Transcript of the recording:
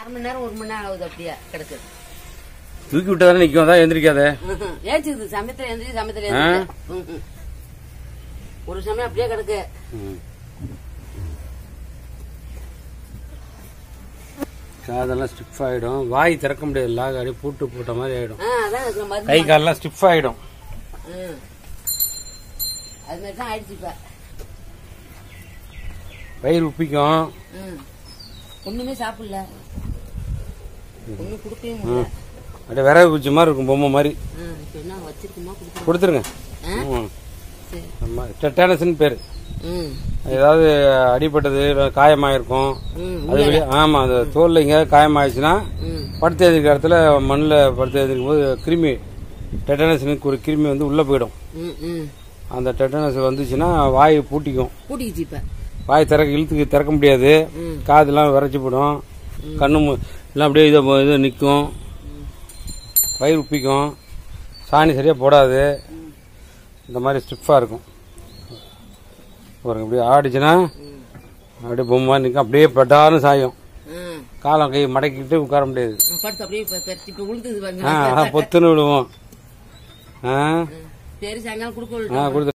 அரை மணி நேரம் ஒரு மணி நேரம் ஆகுது அப்படியே கிடக்கு தூக்கி விட்டு தானே நிற்கும் அதான் எந்திரிக்காதே ஏச்சுக்குது சமயத்துல எந்திரி சமயத்துல எந்திரி ம்ஹும். ஒரு சமயம் அப்படியே கிடக்கு ம். காதெல்லாம் ஸ்டிஃப் ஆயிடும் வாய் திறக்க முடியாது லாக் அப்படியே பூட்டு போட்ட மாதிரி ஆயிடும் ஆ, அதான் அதுக்கு மருந்து கை காலெல்லாம் ஸ்டிஃப் ஆயிடும் ம். அது மாதிரி தான் ஆயிடுச்சு இப்ப வயிறு உப்பிக்கும் ம். ஒண்ணுமே சாப்பிடல ஒண்ணும் கொடுக்கவே முடியல அப்படியே விறகு பூச்சி மாதிரி இருக்கும் பொம்மை மாதிரி ம், இப்ப என்ன வச்சிருக்குமா கொடுக்கணும் கொடுத்துருங்க ஆ? ம். சரி ஆமா டெட்டானஸ்னு பேர் ம் ஏதாவது அடிபட்டது இல்ல காயமாயிருக்கும் ம் அது வெளியே ஆமா அந்த தோல்ல எங்கேயாவது காயமாயிடுச்சுன்னா ம் படுத்து எழுதிக்கிற இடத்துல மண்ணில் படுத்து எழுதிக்கும் போது கிருமி டெட்டனஸ்னு ஒரு கிருமி வந்து உள்ளே போயிடும் ம் ம் அந்த டெட்டனஸ் வந்துச்சுன்னா வாய் பூட்டிக்கும் கூட்டிக்கிச்சு இப்ப வாய் திறக்க இழுத்துக்கு திறக்க முடியாது ம் காதெல்லாம் விரைச்சி போயிடும் கண்ணு மு- எல்லாம் அப்படியே இதை இது நிற்கும் வயிறு உப்பிக்கும் சாணி சரியாக போடாது இந்த மாதிரி ஸ்டிஃபாக இருக்கும் பாருங்க இப்படி ஆடிச்சுன்னா ம் அப்படியே பொம்மை நிற்கும் அப்படியே பட்டான்னு சாயும் ம் காலம் கை மடக்கிட்டு உட்கார முடியாது படுத்து அப்படியே இப்ப பெருத்து இப்ப உளுத்துது ஆ பாருங்க அதான் பொத்துன்னு விடுவோம் ஆ சரி சாயங்காலம் கொடுக்க ஆ கொடுத்து